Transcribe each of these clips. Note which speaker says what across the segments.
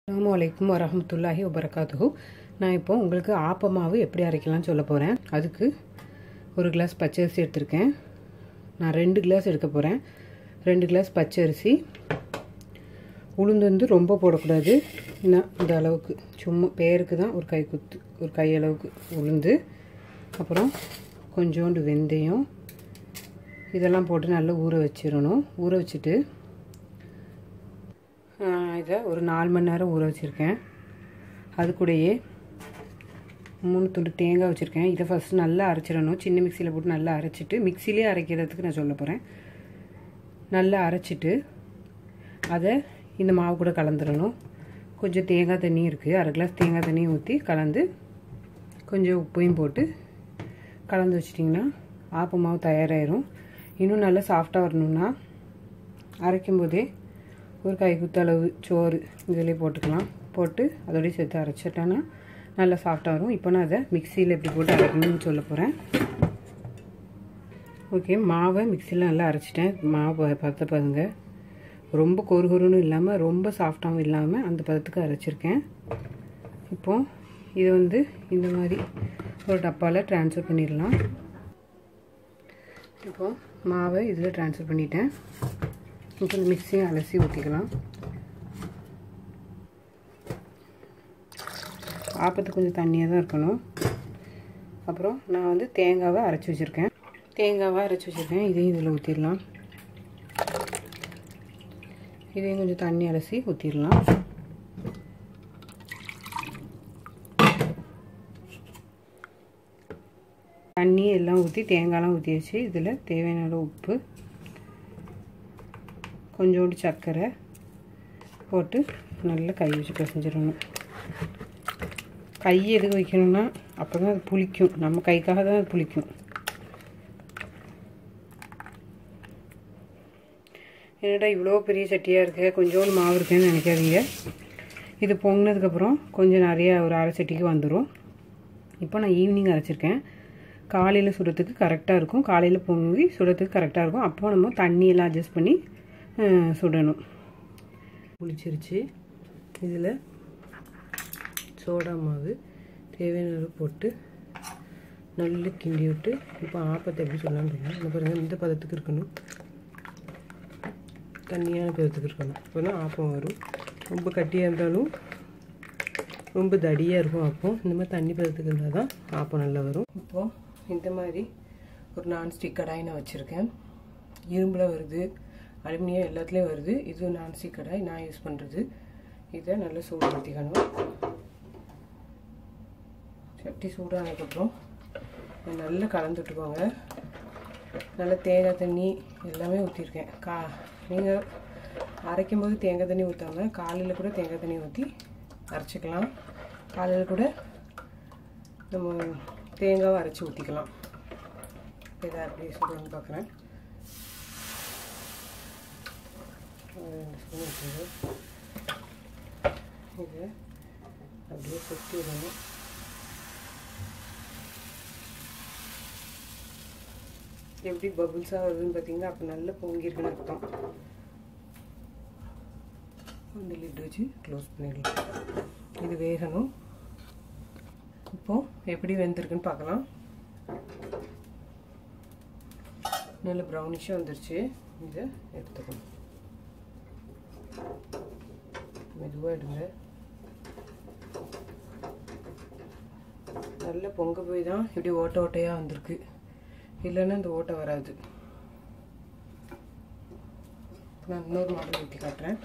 Speaker 1: அஸ்ஸலாமு அலைக்கும் வரஹமத்துல்லாஹி வபரகாத்துஹு நான் இப்போ உங்களுக்கு ஆப்ப மாவு எப்படி அரைக்கலாம்னு சொல்ல போகிறேன் அதுக்கு ஒரு கிளாஸ் பச்சரிசி எடுத்திருக்கேன் நான் ரெண்டு கிளாஸ் எடுக்க போகிறேன் ரெண்டு கிளாஸ் பச்சரிசி உளுந்து வந்து ரொம்ப போடக்கூடாது இன்னும் இந்த அளவுக்கு சும்மா பேருக்கு தான் ஒரு கை குத்து ஒரு கை அளவுக்கு உளுந்து அப்புறம் கொஞ்சோண்டு வெந்தயம் இதெல்லாம் போட்டு நல்லா ஊற வச்சிடணும் ஊற வச்சுட்டு இதை ஒரு நாலு மணி நேரம் ஊற வச்சுருக்கேன் அது கூடயே மூணு துண்டு தேங்காய் வச்சுருக்கேன் இதை ஃபஸ்ட்டு நல்லா அரைச்சிடணும் சின்ன மிக்சியில் போட்டு நல்லா அரைச்சிட்டு மிக்சிலே அரைக்கிறதுக்கு நான் சொல்ல போகிறேன் நல்லா அரைச்சிட்டு அதை இந்த மாவு கூட கலந்துடணும் கொஞ்சம் தேங்காய் தண்ணி இருக்குது அரை கிளாஸ் தேங்காய் தண்ணியும் ஊற்றி கலந்து கொஞ்சம் உப்பையும் போட்டு கலந்து வச்சிட்டிங்கன்னா ஆப்ப மாவு தயாராகிடும் இன்னும் நல்லா சாஃப்டாக வரணும்னா அரைக்கும் போதே ஒரு கை குத்தளவு சோறு இதிலே போட்டுக்கலாம் போட்டு அதோடய சேர்த்து அரைச்சிட்டேன்னா நல்லா சாஃப்டாக வரும் இப்போ நான் அதை மிக்சியில் எப்படி போட்டு அரைக்கணும்னு சொல்ல போகிறேன் ஓகே மாவை மிக்சியில் நல்லா அரைச்சிட்டேன் மாவு பத்த பாருங்க ரொம்ப கொரு கொருன்னு இல்லாமல் ரொம்ப சாஃப்டாகவும் இல்லாமல் அந்த பதத்துக்கு அரைச்சிருக்கேன் இப்போது இதை வந்து இந்த மாதிரி ஒரு டப்பாவில் ட்ரான்ஸ்ஃபர் பண்ணிடலாம் இப்போது மாவை இதில் ட்ரான்ஸ்ஃபர் பண்ணிட்டேன் இப்போ இந்த மிக்சியை அலசி ஊற்றிக்கலாம் ஆப்பத்துக்கு கொஞ்சம் தண்ணியாக தான் இருக்கணும் அப்புறம் நான் வந்து தேங்காவை அரைச்சி வச்சுருக்கேன் தேங்காவை அரைச்சி வச்சுருக்கேன் இதையும் இதில் ஊற்றிடலாம் இதையும் கொஞ்சம் தண்ணி அலசி ஊற்றிடலாம் தண்ணி எல்லாம் ஊற்றி தேங்காய்லாம் ஊற்றி வச்சு இதில் தேவையான உப்பு கொஞ்சோண்டு சர்க்கரை போட்டு நல்லா கை வச்சு பிசைஞ்சிடணும் கை எதுக்கு வைக்கணும்னா அப்போ தான் அது புளிக்கும் நம்ம கைக்காக தான் அது புளிக்கும் என்னடா இவ்வளோ பெரிய சட்டியாக இருக்கு கொஞ்சோண்டு மாவு இருக்குன்னு நினைக்காதீங்க இது பொங்கினதுக்கப்புறம் கொஞ்சம் நிறையா ஒரு அரை சட்டிக்கு வந்துடும் இப்போ நான் ஈவினிங் அரைச்சிருக்கேன் காலையில் சுடுறதுக்கு கரெக்டாக இருக்கும் காலையில் பொங்கி சுடுறதுக்கு கரெக்டாக இருக்கும் அப்போ நம்ம தண்ணியெல்லாம் அட்ஜஸ்ட் பண்ணி சுடணும் புளிச்சிருச்சு இதில் சோடா மாவு தேவையான அளவு போட்டு நல்லா கிண்டி விட்டு இப்போ ஆப்பத்தை எப்படி சொல்லலாம்னு இந்த பாருங்கள் இந்த பதத்துக்கு இருக்கணும் தண்ணியான பதத்துக்கு இருக்கணும் இப்போ தான் ஆப்பம் வரும் ரொம்ப கட்டியாக இருந்தாலும் ரொம்ப தடியாக இருக்கும் அப்போ இந்த மாதிரி தண்ணி பதத்துக்கு இருந்தால் தான் ஆப்பம் நல்லா வரும் இப்போது இந்த மாதிரி ஒரு நான்ஸ்டிக் கடாய் நான் வச்சுருக்கேன் இரும்பில் வருது அலுமினியம் எல்லாத்துலேயும் வருது இது நான்ஸ்டிக் கடாய் நான் யூஸ் பண்ணுறது இதை நல்லா சூடுபடுத்திக்கணும் சட்டி சூடானதுக்கப்புறம் நல்லா கலந்து விட்டுக்கோங்க நல்லா தேங்காய் தண்ணி எல்லாமே ஊற்றிருக்கேன் கா நீங்கள் அரைக்கும் போது தேங்காய் தண்ணி ஊற்றாமல் காலையில் கூட தேங்காய் தண்ணி ஊற்றி அரைச்சிக்கலாம் காலையில் கூட நம்ம தேங்காவை அரைச்சி ஊற்றிக்கலாம் இதை அப்படியே சுடுன்னு பார்க்குறேன் ரெண்டு ஸ்பூன் இருக்குது இது அப்படியே சுற்றி விடணும் எப்படி பபுள்ஸாக வருதுன்னு பார்த்தீங்கன்னா அப்போ நல்லா பொங்கியிருக்குன்னு அர்த்தம் இந்த லிட் வச்சு க்ளோஸ் பண்ணிடலாம் இது வேகணும் இப்போது எப்படி வெந்திருக்குன்னு பார்க்கலாம் நல்ல ப்ரௌனிஷாக வந்துருச்சு இதை எடுத்துக்கணும் மெதுவாக எடுங்க நல்ல பொங்க போய் தான் இப்படி ஓட்ட ஓட்டையாக வந்திருக்கு இல்லைன்னா இந்த ஓட்டை வராது நான் இன்னொரு மாடல் ஊற்றி காட்டுறேன்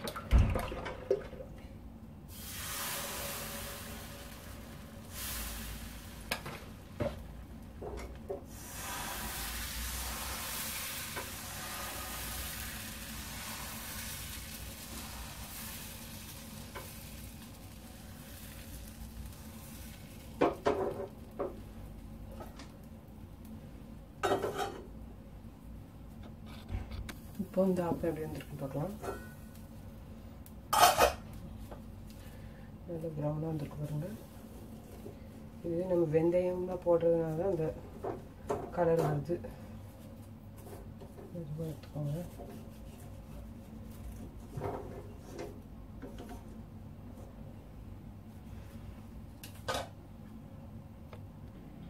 Speaker 1: இப்போ இந்த ஆப்பம் எப்படி வந்திருக்குன்னு பார்க்கலாம் நல்ல ப்ரௌனாக வந்திருக்கு பாருங்க இது நம்ம வெந்தயம்லாம் போடுறதுனால தான் அந்த கலர் வருது மெதுவாக எடுத்துக்கோங்க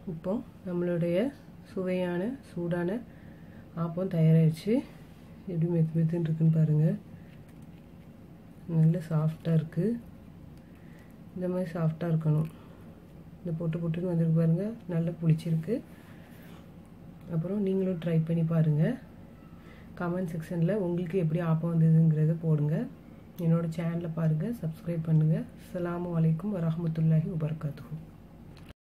Speaker 2: இப்போ நம்மளுடைய சுவையான சூடான ஆப்பம் தயாராகிடுச்சு எப்படி மெத்து மெத்துன்னு இருக்குன்னு பாருங்கள் நல்ல சாஃப்டாக இருக்குது இந்த மாதிரி சாஃப்டாக இருக்கணும் இந்த பொட்டு பொட்டுன்னு வந்துருக்கு பாருங்கள் நல்லா புளிச்சிருக்கு அப்புறம் நீங்களும் ட்ரை பண்ணி பாருங்கள் கமெண்ட் செக்ஷனில் உங்களுக்கு எப்படி ஆப்பம் வந்ததுங்கிறத போடுங்க என்னோடய சேனலை பாருங்கள் சப்ஸ்கிரைப் பண்ணுங்கள் அஸ்ஸலாமு அலைக்கும் வரஹமத்துல்லாஹி வபரகாத்துஹு